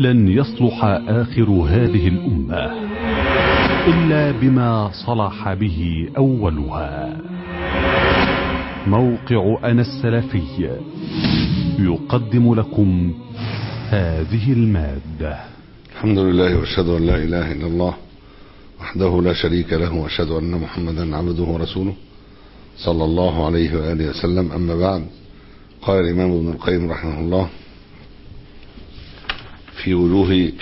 لن يصلح آخر هذه الأمة إلا بما صلح به أولها موقع أنا السلفي يقدم لكم هذه المادة الحمد لله واشهد ان لا اله الا الله وحده لا شريك له واشهد ان محمدا عبده ورسوله صلى الله عليه واله وسلم اما بعد قال الامام ابن القيم رحمه الله في وجوه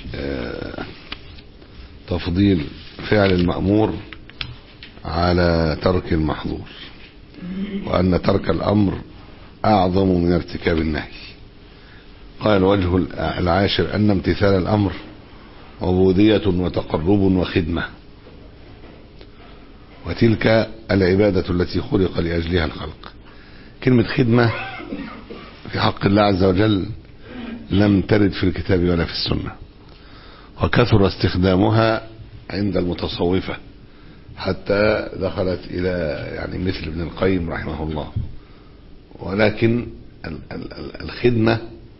تفضيل فعل المأمور على ترك المحظور وأن ترك الأمر أعظم من ارتكاب النهي قال الوجه العاشر أن امتثال الأمر عبودية وتقرب وخدمة وتلك العبادة التي خلق لأجلها الخلق كلمة خدمة في حق الله عز وجل لم ترد في الكتاب ولا في السنة وكثر استخدامها عند المتصوفة حتى دخلت إلى يعني مثل ابن القيم رحمه الله ولكن الخدمة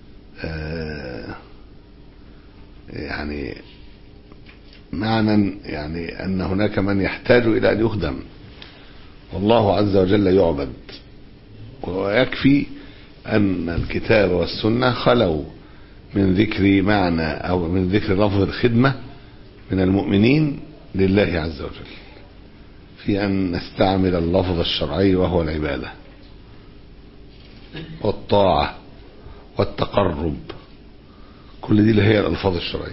يعني معنى يعني أن هناك من يحتاج إلى أن يخدم والله عز وجل يعبد ويكفي أن الكتاب والسنة خلوا من ذكر معنى أو من ذكر لفظ الخدمة من المؤمنين لله عز وجل في أن نستعمل اللفظ الشرعي وهو العبادة والطاعة والتقرب كل دي اللي هي الألفاظ الشرعية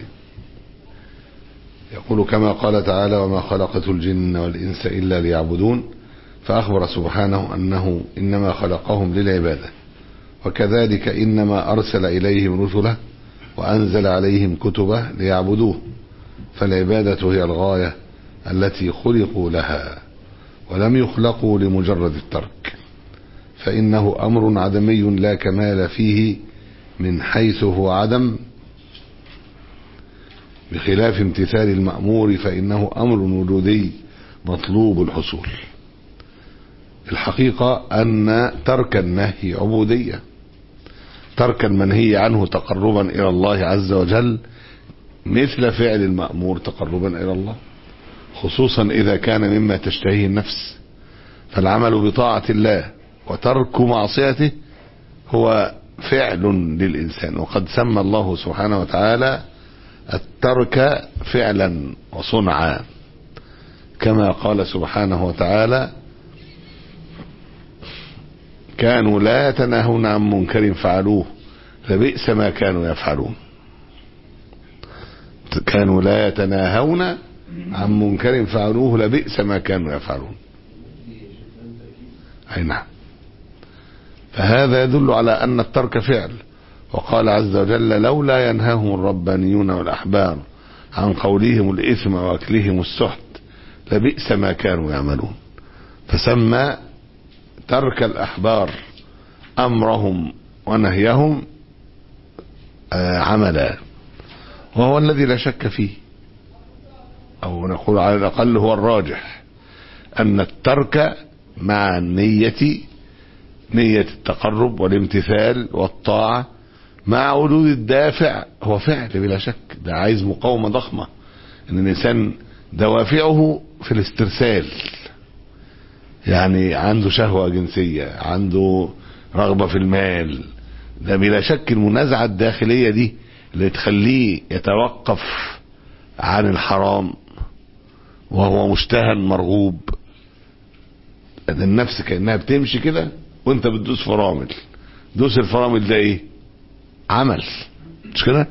يقول كما قال تعالى وما خلقت الجن والإنس إلا ليعبدون فأخبر سبحانه أنه إنما خلقهم للعبادة وكذلك إنما أرسل إليهم رسله وأنزل عليهم كتبه ليعبدوه فالعبادة هي الغاية التي خلقوا لها ولم يخلقوا لمجرد الترك فإنه أمر عدمي لا كمال فيه من حيث هو عدم بخلاف امتثال المأمور فإنه أمر وجودي مطلوب الحصول الحقيقة أن ترك النهي عبودية ترك المنهي عنه تقربا إلى الله عز وجل مثل فعل المأمور تقربا إلى الله خصوصا إذا كان مما تشتهيه النفس فالعمل بطاعة الله وترك معصيته هو فعل للإنسان وقد سمى الله سبحانه وتعالى الترك فعلا وصنعا كما قال سبحانه وتعالى كانوا لا يتناهون عن منكر فعلوه لبئس ما كانوا يفعلون كانوا لا يتناهون عن منكر فعلوه لبئس ما كانوا يفعلون اي نعم فهذا يدل على ان الترك فعل وقال عز وجل لولا ينهاهم الربانيون والاحبار عن قولهم الاثم واكلهم السحت لبئس ما كانوا يعملون فسمى ترك الأحبار أمرهم ونهيهم عملا وهو الذي لا شك فيه أو نقول على الأقل هو الراجح أن الترك مع النية نية التقرب والامتثال والطاعة مع وجود الدافع هو فعل بلا شك ده عايز مقاومة ضخمة ان الانسان دوافعه في الاسترسال يعني عنده شهوة جنسية عنده رغبة في المال ده بلا شك المنازعة الداخلية دي اللي تخليه يتوقف عن الحرام وهو مشتهى مرغوب النفس كأنها بتمشي كده وانت بتدوس فرامل دوس الفرامل ده ايه عمل مش كده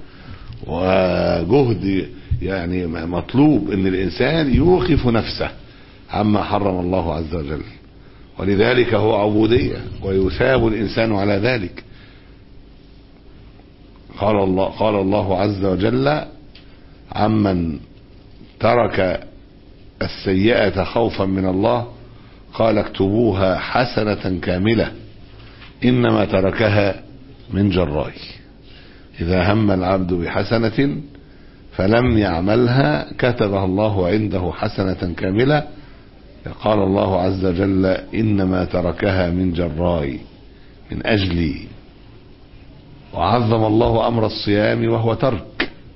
وجهد يعني مطلوب ان الانسان يوقف نفسه عما حرم الله عز وجل ولذلك هو عبودية ويثاب الإنسان على ذلك قال الله, قال الله عز وجل عمن ترك السيئة خوفا من الله قال اكتبوها حسنة كاملة إنما تركها من جراء إذا هم العبد بحسنة فلم يعملها كتبها الله عنده حسنة كاملة قال الله عز وجل إنما تركها من جراي من أجلي وعظم الله أمر الصيام وهو ترك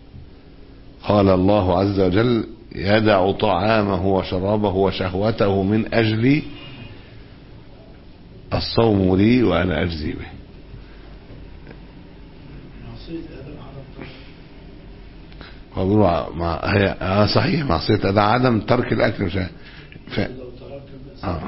قال الله عز وجل يدع طعامه وشرابه وشهوته من أجل الصوم لي وأنا أجزي به معصية آدم على الطرف هو بيقولوا مع هي آه صحيح معصية ده عدم ترك الأكل مش ف... لو ترك بس آه.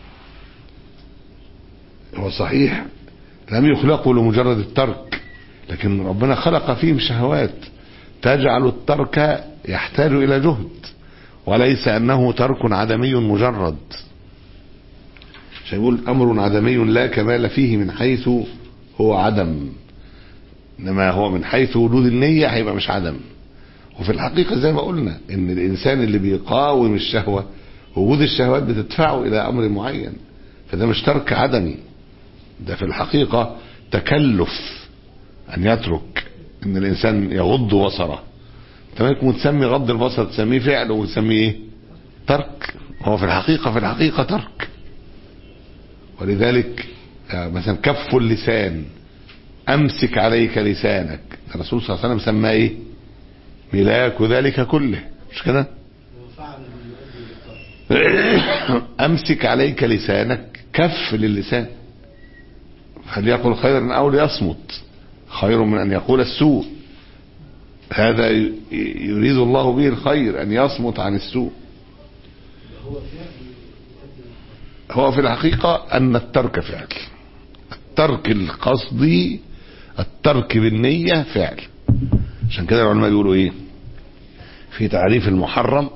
هو صحيح لم يخلقوا لمجرد الترك لكن ربنا خلق فيهم شهوات تجعل الترك يحتاج إلى جهد وليس أنه ترك عدمي مجرد مش هيقول أمر عدمي لا كمال فيه من حيث هو عدم إنما هو من حيث وجود النية هيبقى مش عدم وفي الحقيقة زي ما قلنا إن الإنسان اللي بيقاوم الشهوة وجود الشهوات بتدفعه إلى أمر معين فده مش ترك عدمي ده في الحقيقة تكلف أن يترك إن الإنسان يغض بصره انت ممكن تسمي غض البصر تسميه فعل وتسميه ايه ترك هو في الحقيقة في الحقيقة ترك ولذلك آه، مثلا كف اللسان امسك عليك لسانك الرسول صلى الله عليه وسلم سماه ايه ملاك ذلك كله مش كده وفعل من يؤدي للطرف امسك عليك لسانك كف للسان فليقل خيرا او ليصمت خير من ان يقول السوء هذا ي- يريد الله به الخير ان يصمت عن السوء هو فعل يؤدي للطرف هو في الحقيقة ان الترك فعل الترك القصدي الترك بالنية فعل عشان كده العلماء بيقولوا ايه في تعريف المحرم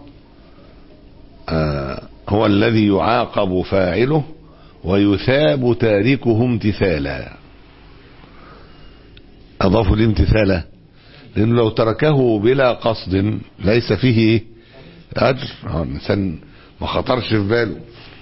آه هو الذي يعاقب فاعله ويثاب تاركه امتثالا اضافوا ليه امتثالا لانه لو تركه بلا قصد ليس فيه إيه؟ اجر آه، الانسان ما خطرش في باله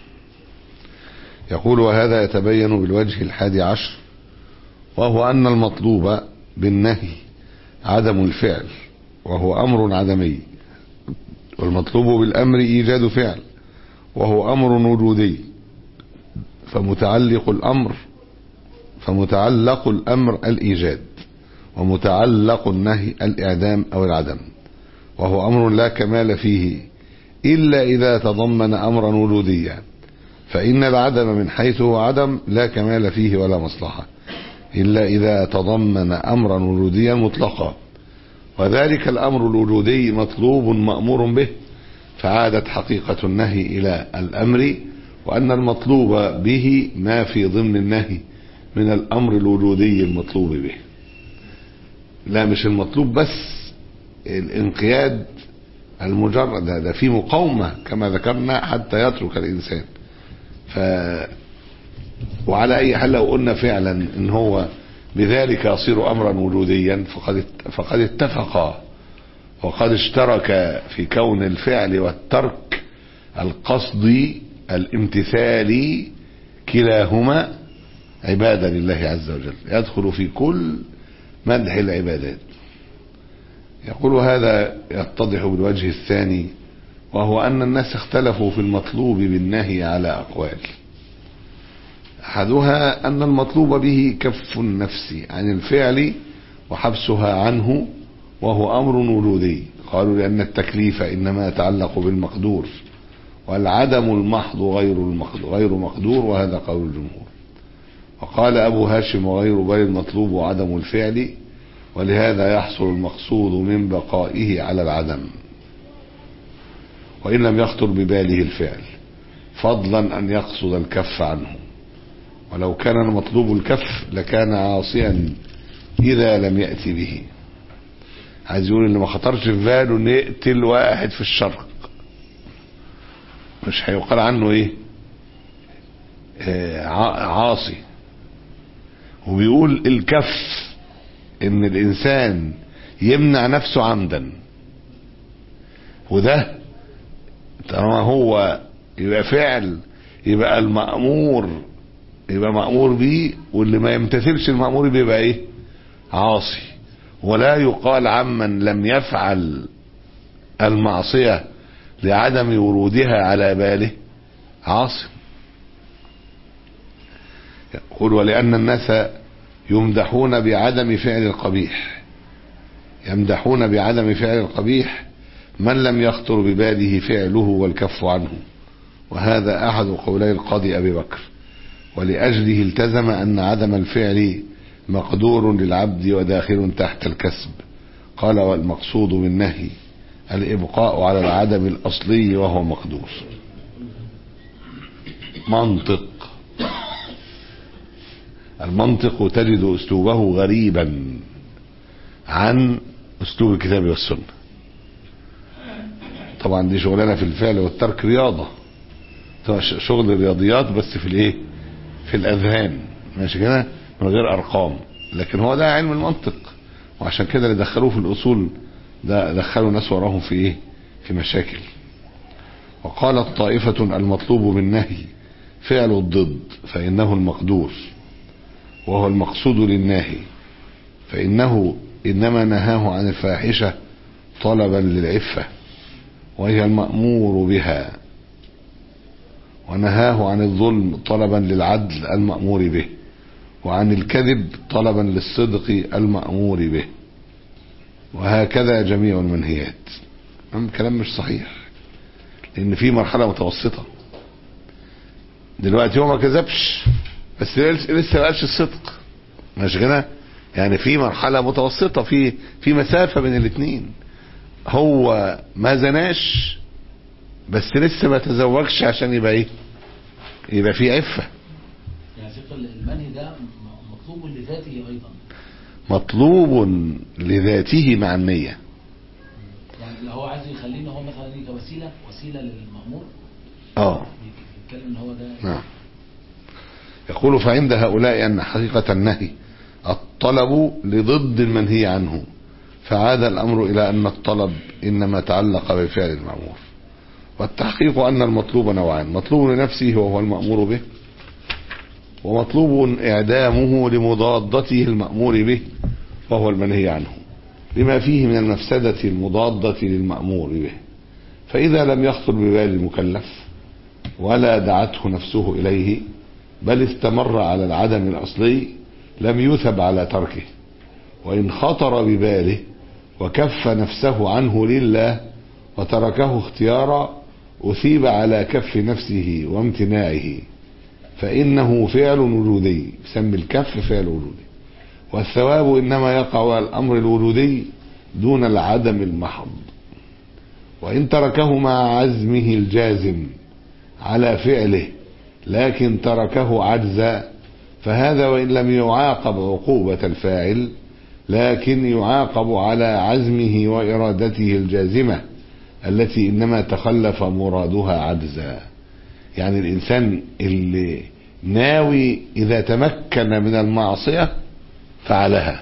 يقول وهذا يتبين بالوجه الحادي عشر وهو أن المطلوب بالنهي عدم الفعل وهو أمر عدمي والمطلوب بالأمر إيجاد فعل وهو أمر وجودي فمتعلق الأمر فمتعلق الأمر الإيجاد ومتعلق النهي الإعدام أو العدم وهو أمر لا كمال فيه إلا إذا تضمن أمرا وجوديا فإن العدم من حيث هو عدم لا كمال فيه ولا مصلحة إلا إذا تضمن أمرا وجوديا مطلقا وذلك الأمر الوجودي مطلوب مأمور به فعادت حقيقة النهي إلى الأمر وأن المطلوب به ما في ضمن النهي من الأمر الوجودي المطلوب به لا مش المطلوب بس الانقياد المجرد ده, ده في مقاومة كما ذكرنا حتى يترك الإنسان ف وعلى اي حال لو قلنا فعلا ان هو بذلك يصير امرا وجوديا فقد فقد اتفقا وقد اشترك في كون الفعل والترك القصدي الامتثالي كلاهما عبادة لله عز وجل يدخل في كل مدح العبادات يقول هذا يتضح بالوجه الثاني وهو أن الناس اختلفوا في المطلوب بالنهي على أقوال أحدها أن المطلوب به كف النفس عن الفعل وحبسها عنه وهو أمر وجودي قالوا لأن التكليف إنما يتعلق بالمقدور والعدم المحض غير المقدور غير مقدور وهذا قول الجمهور وقال أبو هاشم وغير بل المطلوب عدم الفعل ولهذا يحصل المقصود من بقائه على العدم وإن لم يخطر بباله الفعل فضلا أن يقصد الكف عنه ولو كان المطلوب الكف لكان عاصيا إذا لم يأتي به عايز يقول إن ما خطرش في باله إن يقتل واحد في الشرق مش هيقال عنه إيه آه عاصي وبيقول الكف إن الإنسان يمنع نفسه عمدا وده طالما هو يبقى فعل يبقى المأمور يبقى مأمور بيه واللي ما يمتثلش المأمور بيه يبقى ايه عاصي ولا يقال عمن لم يفعل المعصية لعدم ورودها على باله عاصي يقول ولأن الناس يمدحون بعدم فعل القبيح يمدحون بعدم فعل القبيح من لم يخطر بباله فعله والكف عنه وهذا أحد قولي القاضي أبي بكر ولأجله التزم أن عدم الفعل مقدور للعبد وداخل تحت الكسب قال والمقصود بالنهي الإبقاء على العدم الأصلي وهو مقدور منطق المنطق تجد أسلوبه غريبا عن أسلوب الكتاب والسنة طبعا دي شغلانة في الفعل والترك رياضة طبعا ش- شغل الرياضيات بس في الايه في الأذهان ماشي كده من غير أرقام لكن هو ده علم المنطق وعشان كده اللي دخلوه في الأصول ده دخلوا ناس وراهم في ايه في مشاكل وقالت طائفة المطلوب بالنهي فعل الضد فإنه المقدور وهو المقصود للناهي فإنه إنما نهاه عن الفاحشة طلبا للعفة وهي المأمور بها ونهاه عن الظلم طلبا للعدل المأمور به وعن الكذب طلبا للصدق المأمور به وهكذا جميع المنهيات أم كلام مش صحيح لأن في مرحلة متوسطة دلوقتي هو ما كذبش بس لسه لسه ما قالش الصدق مش كده يعني في مرحلة متوسطة في في مسافة بين الاثنين هو ما زناش بس لسه ما تزوجش عشان يبقى ايه يبقى في عفة يعني شيخ المنهي ده م- مطلوب لذاته ايضا مطلوب لذاته مع النية يعني لو هو عايز يخليه ان هو مثلا دي كوسيله وسيله للمأمور اه يتكلم ان هو ده نعم يقول فعند هؤلاء أن حقيقة النهي الطلب لضد المنهي عنه فعاد الأمر إلى أن الطلب إنما تعلق بفعل المأمور والتحقيق أن المطلوب نوعان مطلوب لنفسه وهو المأمور به ومطلوب إعدامه لمضادته المأمور به وهو المنهي عنه لما فيه من المفسدة المضادة للمأمور به فإذا لم يخطر ببال المكلف ولا دعته نفسه إليه بل استمر على العدم الأصلي لم يثب على تركه وإن خطر بباله وكف نفسه عنه لله وتركه اختيارا أثيب على كف نفسه وامتناعه فإنه فعل وجودي يسمي الكف فعل وجودي والثواب إنما يقع على الأمر الوجودي دون العدم المحض وإن تركه مع عزمه الجازم على فعله لكن تركه عجزا فهذا وإن لم يعاقب عقوبة الفاعل لكن يعاقب على عزمه وإرادته الجازمة التي إنما تخلف مرادها عجزا يعني الإنسان اللي ناوي إذا تمكن من المعصية فعلها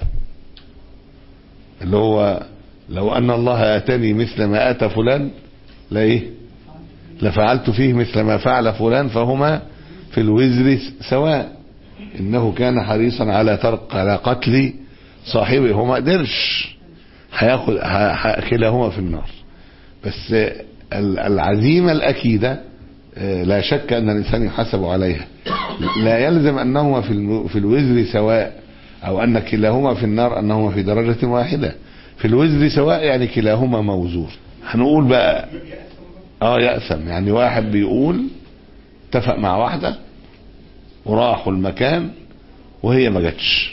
اللي هو لو أن الله أتاني مثل ما أتى فلان لا إيه لفعلت فيه مثل ما فعل فلان فهما في الوزر سواء إنه كان حريصا على ترك على قتل صاحبه هو ما قدرش هياخد ه- ه- كلاهما في النار بس ال- العزيمة الأكيدة آه، لا شك أن الإنسان يحاسب عليها لا يلزم أنهما في الم- في الوزر سواء أو أن كلاهما في النار أنهما في درجة واحدة في الوزر سواء يعني كلاهما موزور هنقول بقى اه يأثم يعني واحد بيقول اتفق مع واحدة وراحوا المكان وهي ما جاتش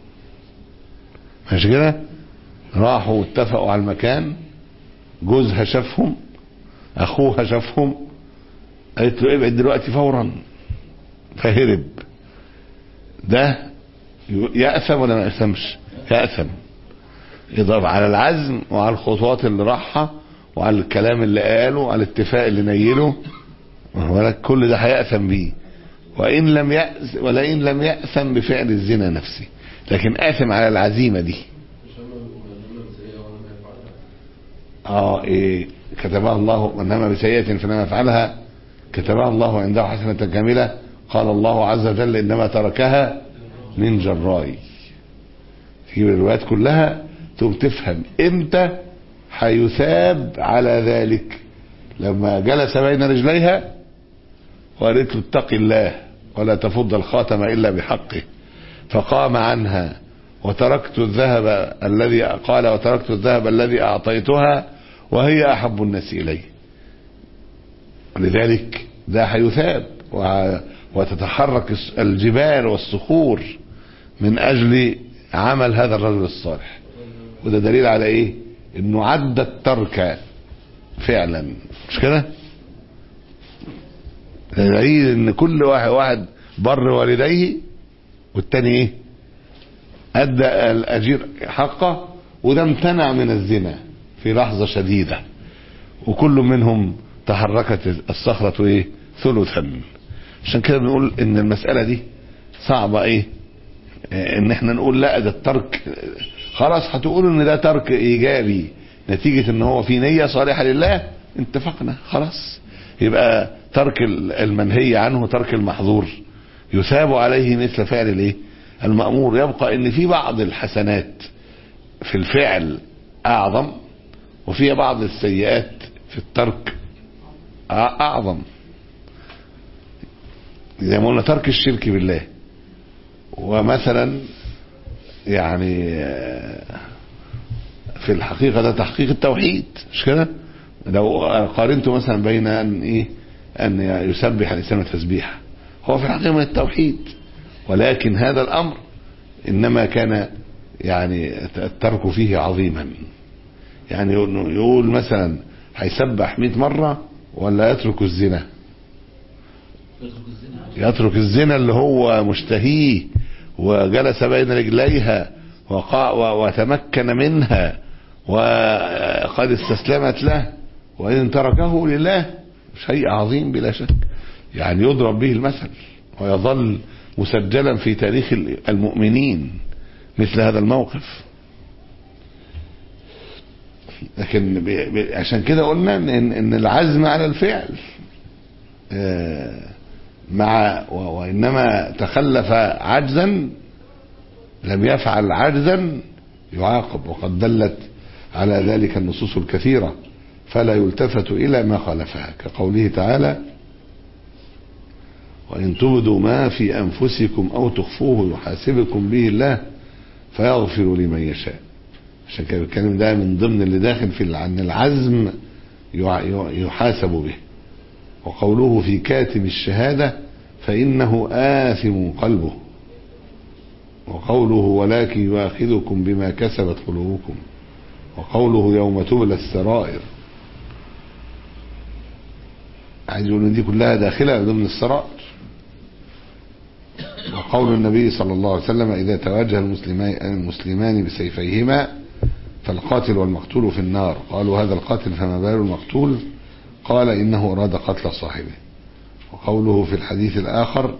ماشي كده راحوا واتفقوا على المكان جوزها شافهم اخوها شافهم قالت له ابعد دلوقتي فورا فهرب ده يأثم ولا ما يأثمش يأثم يضرب على العزم وعلى الخطوات اللي راحها وعلى الكلام اللي قاله وعلى الاتفاق اللي نيله ولك كل ده هيأثم بيه وإن لم يأس ولئن لم يأثم بفعل الزنا نفسه لكن آثم على العزيمة دي اه ايه كتبها الله انما بسيئة فانما يفعلها كتبها الله عنده حسنة كاملة قال الله عز وجل انما تركها من جراي تجيب الروايات كلها تقوم تفهم امتى هيثاب على ذلك لما جلس بين رجليها وقالت له اتق الله ولا تفض الخاتم الا بحقه فقام عنها وتركت الذهب الذي قال وتركت الذهب الذي أعطيتها وهي أحب الناس إلي ولذلك ده هيثاب و- وتتحرك الس- الجبال والصخور من أجل عمل هذا الرجل الصالح وده دليل على إيه إنه عد الترك فعلا مش كده دليل إن كل واحد واحد بر والديه والتاني إيه أدى الأجير حقه وده امتنع من الزنا في لحظة شديدة وكل منهم تحركت الصخرة ايه ثلثا عشان كده بنقول ان المسألة دي صعبة ايه آه، ان احنا نقول لا ده الترك خلاص هتقولوا ان ده ترك ايجابي نتيجة ان هو في نية صالحة لله اتفقنا خلاص يبقى ترك ال- المنهي عنه ترك المحظور يثاب عليه مثل فعل الايه المأمور يبقى ان في بعض الحسنات في الفعل اعظم وفي بعض السيئات في الترك أع- اعظم زي ما قلنا ترك الشرك بالله ومثلا يعني آه، في الحقيقة ده تحقيق التوحيد مش كده لو قارنت مثلا بين ان ايه ان يسبح الانسان تسبيحا هو في الحقيقة من التوحيد ولكن هذا الامر انما كان يعني الترك فيه عظيما يعني يقول يقول مثلا هيسبح 100 مرة ولا يترك الزنا يترك الزنا يترك الزنا اللي هو مشتهيه وجلس بين رجليها وقع و- وتمكن منها وقد استسلمت له وإن تركه لله شيء عظيم بلا شك يعني يضرب به المثل ويظل مسجلا في تاريخ المؤمنين مثل هذا الموقف لكن ب... ب... عشان كده قلنا ان ان العزم على الفعل آه، مع و... وانما تخلف عجزا لم يفعل عجزا يعاقب وقد دلت على ذلك النصوص الكثيرة فلا يلتفت إلى ما خالفها كقوله تعالى وإن تبدوا ما في أنفسكم أو تخفوه يحاسبكم به الله فيغفر لمن يشاء عشان كده الكلام ده من ضمن اللي داخل في عن العزم يع- يع- يحاسب به وقوله في كاتب الشهادة فإنه آثم قلبه وقوله ولكن يؤاخذكم بما كسبت قلوبكم وقوله يوم تبلى السرائر عايز يقول ان دي كلها داخله ضمن السرائر وقول النبي صلى الله عليه وسلم اذا تواجه المسلمان المسلمان بسيفيهما فالقاتل والمقتول في النار قالوا هذا القاتل فما بال المقتول قال انه اراد قتل صاحبه وقوله في الحديث الاخر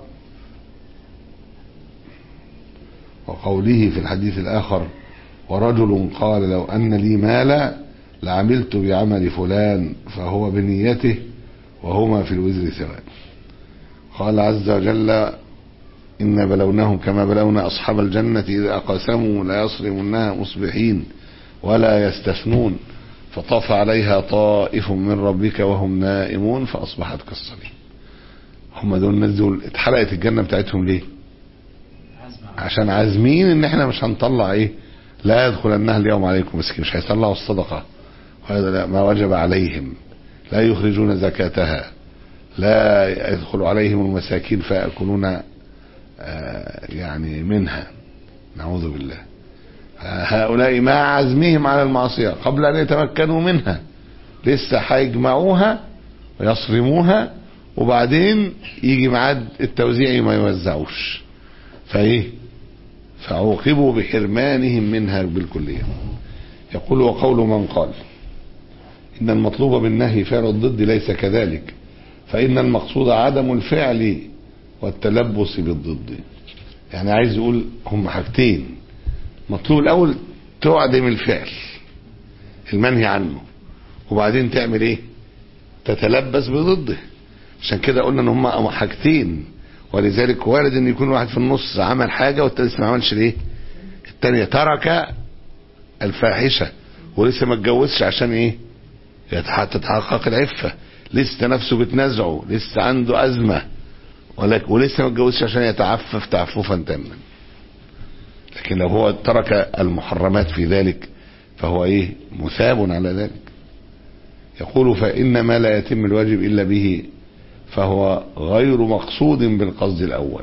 وقوله في الحديث الآخر ورجل قال لو أن لي مالا لعملت بعمل فلان فهو بنيته وهما في الوزر سواء قال عز وجل إن بلوناهم كما بلونا أصحاب الجنة إذا أقسموا لا يصرمنها مصبحين ولا يستثنون فطاف عليها طائف من ربك وهم نائمون فأصبحت كالصريم هم دول الناس دول اتحرقت الجنة بتاعتهم ليه عزم على عشان عازمين ان احنا مش هنطلع ايه لا يدخلنها اليوم عليكم مسكين مش هيطلعوا الصدقة وهذا لا ما وجب عليهم لا يخرجون زكاتها لا يدخل عليهم المساكين فيأكلون آه، يعني منها نعوذ بالله هؤلاء مع عزمهم على المعصية قبل أن يتمكنوا منها لسه هيجمعوها ويصرموها وبعدين يجي ميعاد التوزيع ما يوزعوش فايه فعوقبوا بحرمانهم منها بالكلية يقول وقول من قال إن المطلوب بالنهي فعل الضد ليس كذلك فإن المقصود عدم الفعل والتلبس بالضد يعني عايز يقول هم حاجتين مطلوب الأول تعدم الفعل المنهي عنه وبعدين تعمل ايه تتلبس بضده عشان كده قلنا ان هم حاجتين ولذلك وارد ان يكون واحد في النص عمل حاجة والتاني لسه ما عملش ليه التانية ترك الفاحشة ولسه ما اتجوزش عشان ايه يتح- تتحقق العفة لسه نفسه بتنازعه لسه عنده أزمة ولك- ولسه ما اتجوزش عشان يتعفف تعففا تاما لكن لو هو ترك المحرمات في ذلك فهو ايه مثاب على ذلك يقول فإن ما لا يتم الواجب إلا به فهو غير مقصود بالقصد الأول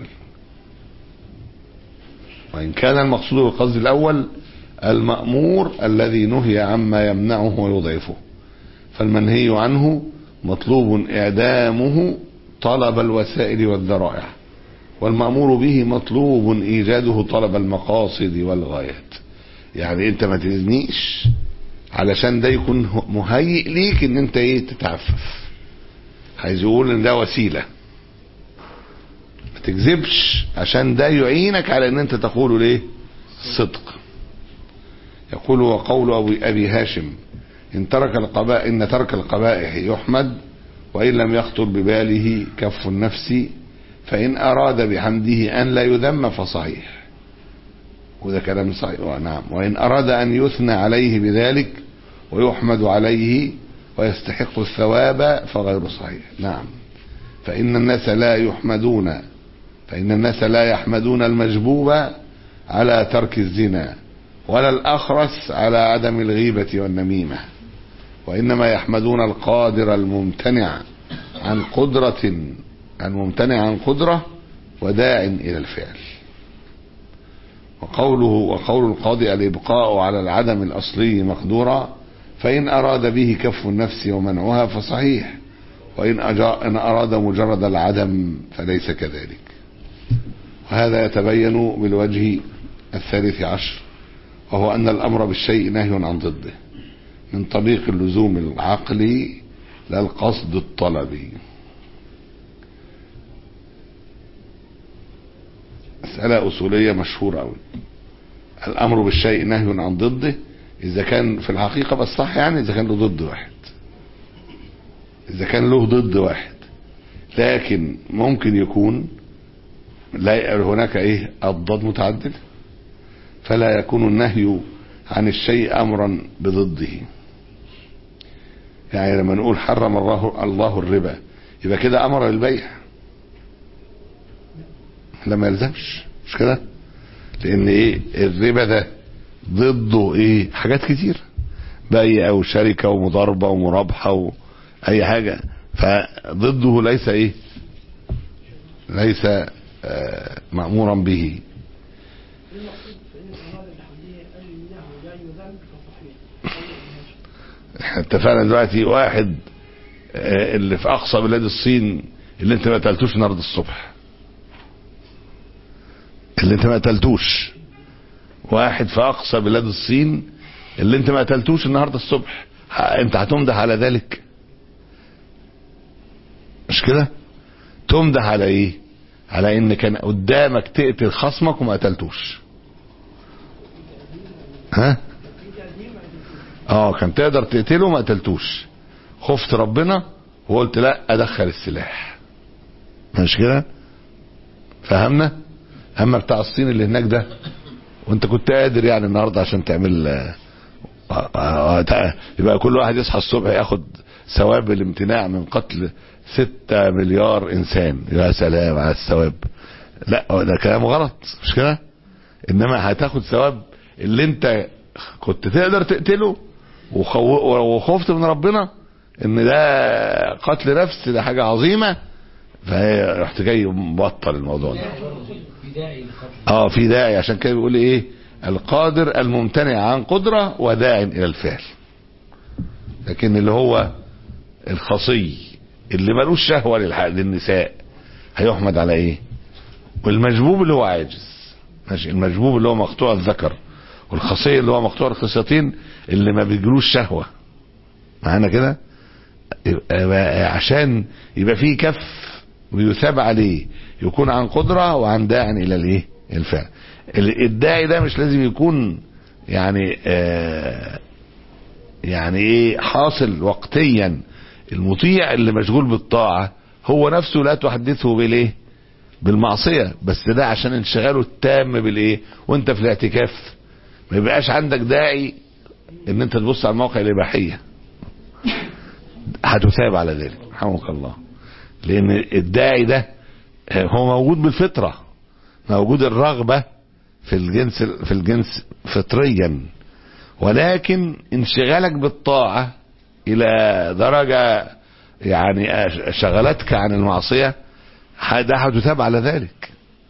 وإن كان المقصود بالقصد الأول المأمور الذي نهي عما يمنعه ويضعفه فالمنهي عنه مطلوب إعدامه طلب الوسائل والذرائع والمأمور به مطلوب إيجاده طلب المقاصد والغايات يعني أنت ما تزنيش علشان ده يكون مهيئ ليك ان انت ايه تتعفف عايز يقول ان ده وسيله ما تكذبش عشان ده يعينك على ان انت تقول ليه الصدق يقول وقول ابي ابي هاشم ان ترك القبائح ان ترك القبائح يحمد وان لم يخطر بباله كف النفس فان اراد بحمده ان لا يذم فصحيح وده كلام صحيح نعم وإن أراد أن يثنى عليه بذلك ويحمد عليه ويستحق الثواب فغير صحيح نعم فإن الناس لا يحمدون فإن الناس لا يحمدون المجبوب على ترك الزنا ولا الأخرس على عدم الغيبة والنميمة وإنما يحمدون القادر الممتنع عن قدرة الممتنع عن قدرة وداع إلى الفعل وقوله وقول القاضي الإبقاء على العدم الأصلي مقدورا فإن أراد به كف النفس ومنعها فصحيح وإن إن أراد مجرد العدم فليس كذلك وهذا يتبين بالوجه الثالث عشر وهو أن الأمر بالشيء نهي عن ضده من طريق اللزوم العقلي لا القصد الطلبي مسألة أصولية مشهورة أوي الأمر بالشيء نهي عن ضده إذا كان في الحقيقة بس صح يعني إذا كان له ضد واحد إذا كان له ضد واحد لكن ممكن يكون لا هناك إيه أضداد متعددة فلا يكون النهي عن الشيء أمرا بضده يعني لما نقول حرم الله الله الربا يبقى كده أمر البيع لما يلزمش مش كده لان ايه الربا ده ضده ايه حاجات كتير بيع وشركة ومضاربة ومرابحة واي حاجة فضده ليس ايه ليس آه مأمورا به اتفقنا دلوقتي واحد آه اللي في اقصى بلاد الصين اللي انت ما قتلتوش النهارده الصبح اللي انت ما قتلتوش واحد في اقصى بلاد الصين اللي انت ما قتلتوش النهارده الصبح انت هتمدح على ذلك مش كده تمدح على ايه على ان كان قدامك تقتل خصمك وما قتلتوش ها اه كان تقدر تقتله وما قتلتوش خفت ربنا وقلت لا ادخل السلاح مش كده فهمنا اما بتاع الصين اللي هناك ده وانت كنت قادر يعني النهارده عشان تعمل يبقى كل واحد يصحى الصبح ياخد ثواب الامتناع من قتل ستة مليار انسان يا سلام على الثواب لا ده كلام غلط مش كده انما هتاخد ثواب اللي انت كنت تقدر تقتله وخفت من ربنا ان ده قتل نفس ده حاجة عظيمة فرحت جاي مبطل الموضوع ده اه في داعي عشان كده بيقول ايه القادر الممتنع عن قدرة وداع الى الفعل لكن اللي هو الخصي اللي ملوش شهوة للنساء هيحمد على ايه والمجبوب اللي هو عاجز ماشي المجبوب اللي هو مقطوع الذكر والخصي اللي هو مقطوع الخصيتين اللي ما بيجروش شهوة معانا كده عشان يبقى فيه كف ويثاب عليه يكون عن قدرة وعن داع الى الايه الفعل الداعي ده مش لازم يكون يعني آه يعني ايه حاصل وقتيا المطيع اللي مشغول بالطاعة هو نفسه لا تحدثه بالايه بالمعصية بس ده عشان انشغاله التام بالايه وانت في الاعتكاف ما يبقاش عندك داعي ان انت تبص على الموقع الاباحية هتثاب على ذلك رحمك الله لان الداعي ده هو موجود بالفطرة موجود الرغبة في الجنس في الجنس فطريا ولكن انشغالك بالطاعة الى درجة يعني شغلتك عن المعصية ده هتتاب على ذلك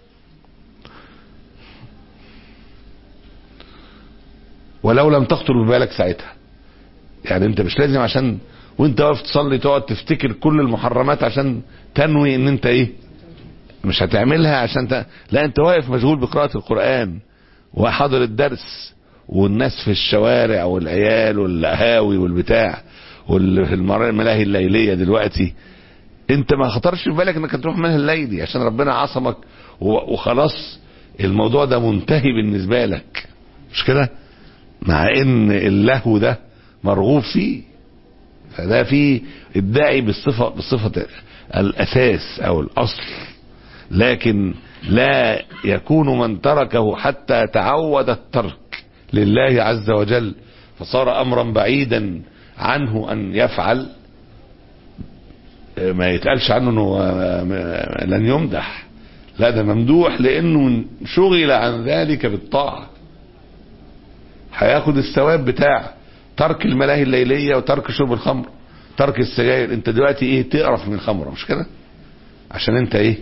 ولو لم تخطر ببالك ساعتها يعني انت مش لازم عشان وانت واقف تصلي تقعد تفتكر كل المحرمات عشان تنوي ان انت ايه مش هتعملها عشان ت... لا انت واقف مشغول بقراءة القرآن وحاضر الدرس والناس في الشوارع والعيال والقهاوي والبتاع واللي في الملاهي الليلية دلوقتي انت ما خطرش في بالك انك هتروح منها الليلي عشان ربنا عصمك وخلاص الموضوع ده منتهي بالنسبة لك مش كده مع ان اللهو ده مرغوب فيه فده فيه ادعي بالصفة بالصفة الاساس او الاصل لكن لا يكون من تركه حتى تعود الترك لله عز وجل فصار امرا بعيدا عنه ان يفعل ما يتقالش عنه انه لن يمدح لا ده ممدوح لانه شغل عن ذلك بالطاعة هياخد الثواب بتاع ترك الملاهي الليلية وترك شرب الخمر ترك السجاير انت دلوقتي ايه تقرف من الخمرة مش كده عشان انت ايه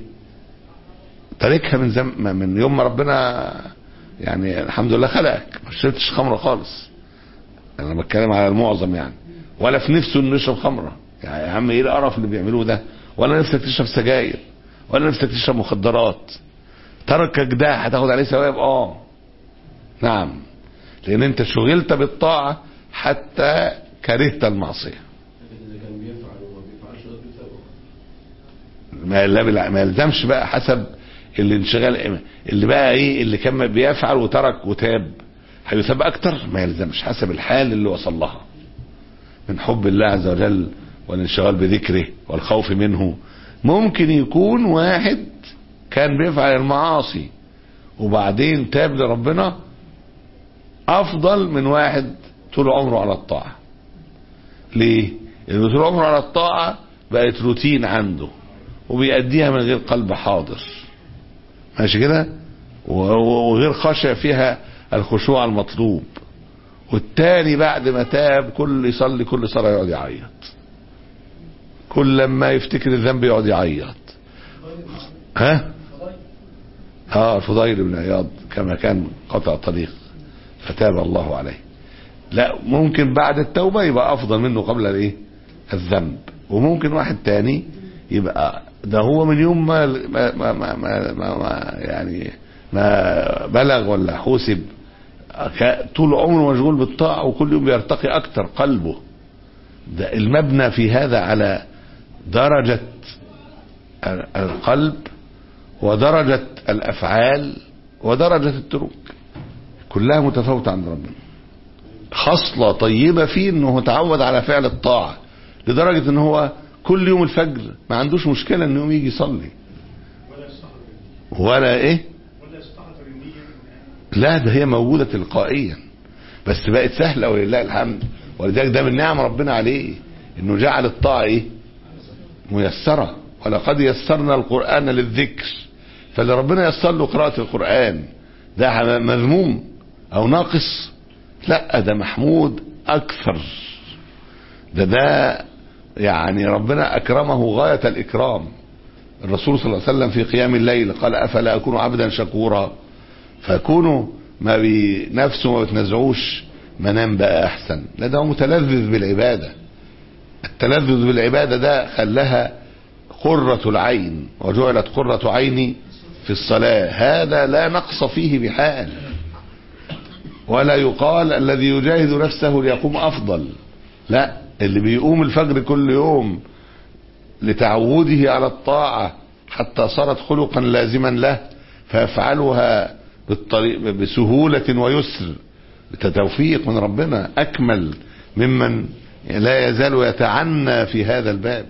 تاركها من زم من يوم ما ربنا يعني الحمد لله خلقك ما شربتش خمره خالص انا بتكلم على المعظم يعني ولا في نفسه انه يشرب خمره يعني يا عم ايه القرف اللي بيعملوه ده ولا نفسك تشرب سجاير ولا نفسك تشرب مخدرات تركك ده هتاخد عليه ثواب اه نعم لان انت شغلت بالطاعه حتى كرهت المعصيه لكن اذا كان بيفعل وما بيفعلش ده بيثابه ما لا بلا- ما يلزمش بقى حسب الانشغال اللي بقى ايه اللي كان بيفعل وترك وتاب هيثاب اكتر ما يلزمش حسب الحال اللي وصل لها من حب الله عز وجل والانشغال بذكره والخوف منه ممكن يكون واحد كان بيفعل المعاصي وبعدين تاب لربنا افضل من واحد طول عمره على الطاعه ليه لانه طول عمره على الطاعه بقت روتين عنده وبيأديها من غير قلب حاضر ماشي كده و- و- وغير خشع فيها الخشوع المطلوب والتاني بعد ما تاب كل يصلي كل صلاة يقعد يعيط كل لما يفتكر الذنب يقعد يعيط ها اه الفضيل بن عياض كما كان قطع طريق فتاب الله عليه لا ممكن بعد التوبة يبقى افضل منه قبل الايه الذنب وممكن واحد تاني يبقى ده هو من يوم ما ما ما, ما, ما, ما, ما يعني ما بلغ ولا حوسب ك- طول عمره مشغول بالطاعة وكل يوم بيرتقي اكتر قلبه ده المبنى في هذا على درجة ال- القلب ودرجة الافعال ودرجة التروك كلها متفاوتة عند ربنا خصلة طيبة فيه انه تعود على فعل الطاعة لدرجة ان هو كل يوم الفجر ما عندوش مشكلة انه يوم يجي يصلي ولا يستحضر ولا ايه ولا يستحضر النية لا ده هي موجودة تلقائيا بس بقت سهلة ولله الحمد ولذلك ده من نعم ربنا عليه انه جعل الطاعة ايه ميسرة ولقد يسرنا القرآن للذكر فاللي ربنا يسر له قراءة القرآن ده مذموم او ناقص لا ده محمود اكثر ده ده يعني ربنا اكرمه غاية الاكرام الرسول صلى الله عليه وسلم في قيام الليل قال افلا اكون عبدا شكورا فكونوا ما بنفسه ما بتنزعوش منام بقى احسن لا ده هو متلذذ بالعبادة التلذذ بالعبادة ده خلاها قرة العين وجعلت قرة عيني في الصلاة هذا لا نقص فيه بحال ولا يقال الذي يجاهد نفسه ليقوم افضل لا اللي بيقوم الفجر كل يوم لتعوده على الطاعة حتى صارت خلقا لازما له فيفعلها بالطريق بسهولة ويسر بتوفيق من ربنا أكمل ممن لا يزال يتعنى في هذا الباب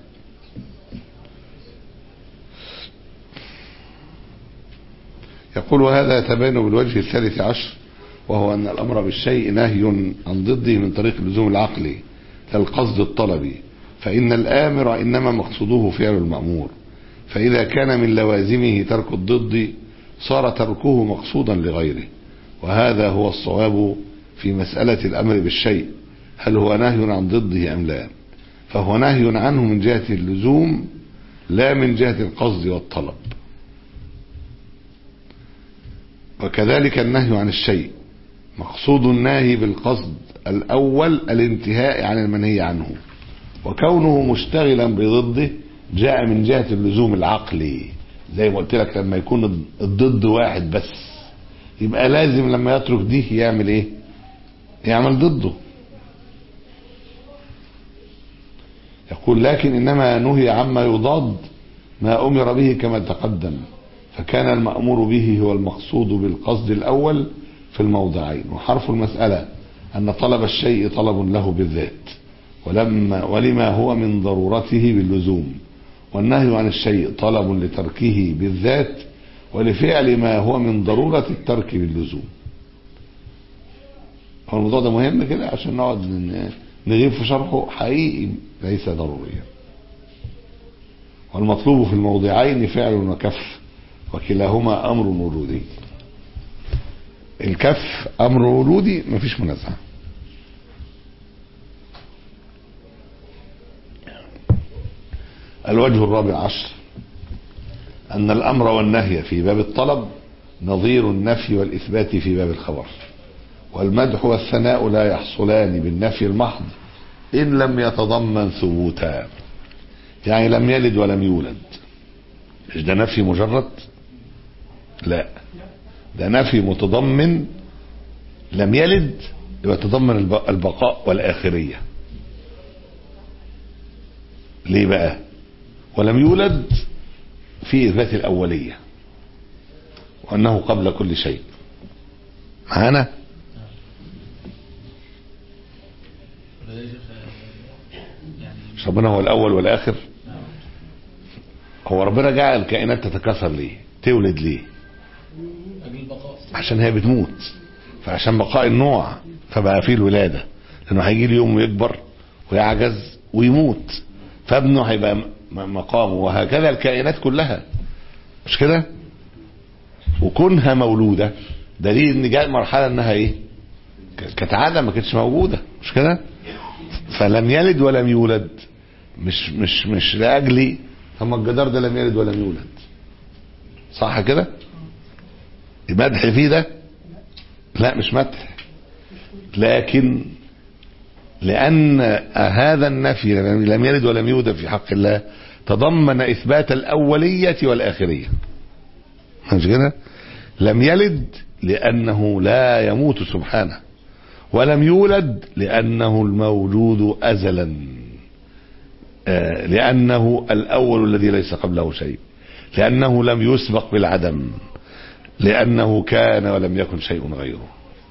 يقول هذا يتبين بالوجه الثالث عشر وهو أن الأمر بالشيء نهي عن ضده من طريق اللزوم العقلي لا القصد الطلبي فإن الآمر إنما مقصوده فعل المأمور فإذا كان من لوازمه ترك الضد صار تركه مقصودا لغيره وهذا هو الصواب في مسألة الأمر بالشيء هل هو نهي عن ضده أم لا فهو نهي عنه من جهة اللزوم لا من جهة القصد والطلب وكذلك النهي عن الشيء مقصود النهي بالقصد الأول الانتهاء عن المنهي عنه وكونه مشتغلا بضده جاء من جهة اللزوم العقلي زي ما قلت لك لما يكون الضد واحد بس يبقى لازم لما يترك دي يعمل ايه يعمل ضده يقول لكن انما نهي عما يضاد ما امر به كما تقدم فكان المأمور به هو المقصود بالقصد الاول في الموضعين وحرف المسألة ان طلب الشيء طلب له بالذات ولما ولما هو من ضرورته باللزوم والنهي عن الشيء طلب لتركه بالذات ولفعل ما هو من ضرورة الترك باللزوم هو الموضوع ده مهم كده عشان نقعد ن- نغيب في شرحه حقيقي ليس ضروريا والمطلوب في الموضعين فعل وكف وكلاهما أمر وجودي الكف أمر وجودي مفيش منازعة الوجه الرابع عشر أن الأمر والنهي في باب الطلب نظير النفي والإثبات في باب الخبر والمدح والثناء لا يحصلان بالنفي المحض إن لم يتضمن ثبوتا يعني لم يلد ولم يولد مش ده نفي مجرد لا ده نفي متضمن لم يلد يبقى تضمن الب- البقاء والآخرية ليه بقى ولم يولد في إثبات الأولية وأنه قبل كل شيء معانا ولا ده يا شيخ آه، يعني مش ربنا هو الأول والآخر نعم. هو ربنا جعل الكائنات تتكاثر ليه تولد ليه أجل البقاء عشان هي بتموت فعشان بقاء النوع فبقى فيه الولادة لأنه هيجي له يوم ويكبر ويعجز ويموت فابنه هيبقى م- مقامه وهكذا الكائنات كلها مش كده وكونها مولودة دليل ان جاء مرحلة انها ايه ك- كانت عادة ما كانتش موجودة مش كده فلم يلد ولم يولد مش مش مش لاجلي ثم الجدار ده لم يلد ولم يولد صح كده مدح فيه ده لا مش مدح لكن لأن هذا النفي لم يلد ولم يولد في حق الله تضمن إثبات الأولية والآخرية مش كده لم يلد لأنه لا يموت سبحانه ولم يولد لأنه الموجود أزلا آه، لأنه الأول الذي ليس قبله شيء لأنه لم يسبق بالعدم لأنه كان ولم يكن شيء غيره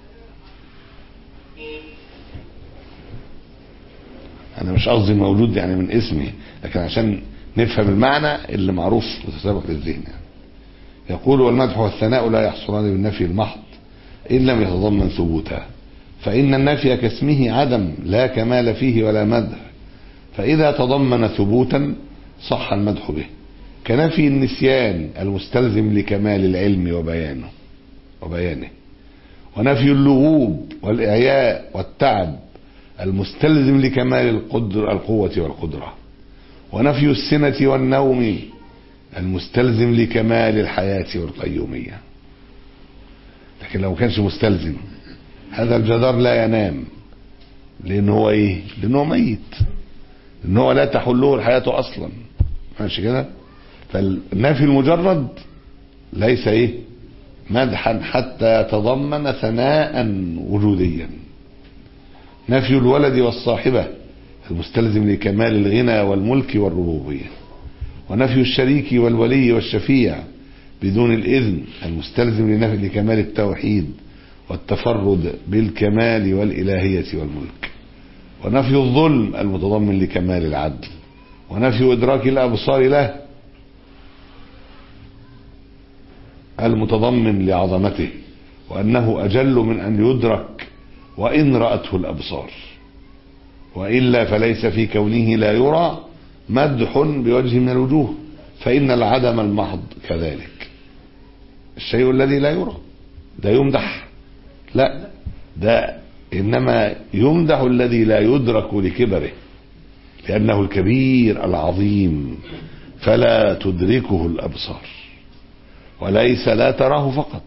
أنا مش قصدي موجود يعني من اسمه لكن عشان نفهم المعنى اللي معروف وتسابق للذهن يعني. يقول والمدح والثناء لا يحصلان بالنفي المحض إن لم يتضمن ثبوتا فإن النفي كاسمه عدم لا كمال فيه ولا مدح فإذا تضمن ثبوتا صح المدح به كنفي النسيان المستلزم لكمال العلم وبيانه وبيانه ونفي اللغوب والإعياء والتعب المستلزم لكمال القدر القوة والقدرة ونفي السنة والنوم المستلزم لكمال الحياة والقيومية لكن لو كانش مستلزم هذا الجدار لا ينام لأن هو إيه لأنه هو ميت لأن هو لا تحله الحياة أصلا ماشي كده فالنفي المجرد ليس إيه مدحا حتى يتضمن ثناء وجوديا نفي الولد والصاحبة المستلزم لكمال الغنى والملك والربوبية ونفي الشريك والولي والشفيع بدون الإذن المستلزم لنفي لكمال التوحيد والتفرد بالكمال والإلهية والملك ونفي الظلم المتضمن لكمال العدل ونفي إدراك الأبصار له المتضمن لعظمته وأنه أجل من أن يدرك وإن رأته الأبصار وإلا فليس في كونه لا يرى مدح بوجه من الوجوه فإن العدم المحض كذلك الشيء الذي لا يرى ده يمدح لا ده إنما يمدح الذي لا يدرك لكبره لأنه الكبير العظيم فلا تدركه الأبصار وليس لا تراه فقط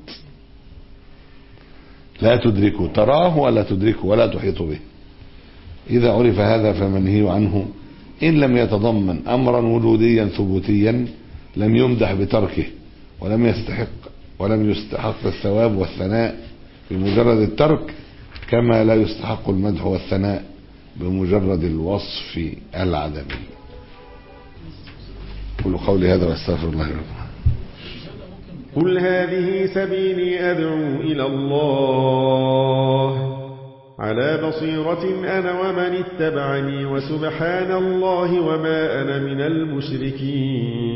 لا تدركه تراه ولا تدركه ولا تحيط به إذا عرف هذا فمنهي عنه إن لم يتضمن أمرا وجوديا ثبوتيا لم يمدح بتركه ولم يستحق ولم يستحق الثواب والثناء بمجرد الترك كما لا يستحق المدح والثناء بمجرد الوصف العدمي قولوا قولي هذا واستغفر الله لكم قل هذه سبيلي أدعو إلى الله على بصيرة أنا ومن اتبعني وسبحان الله وما أنا من المشركين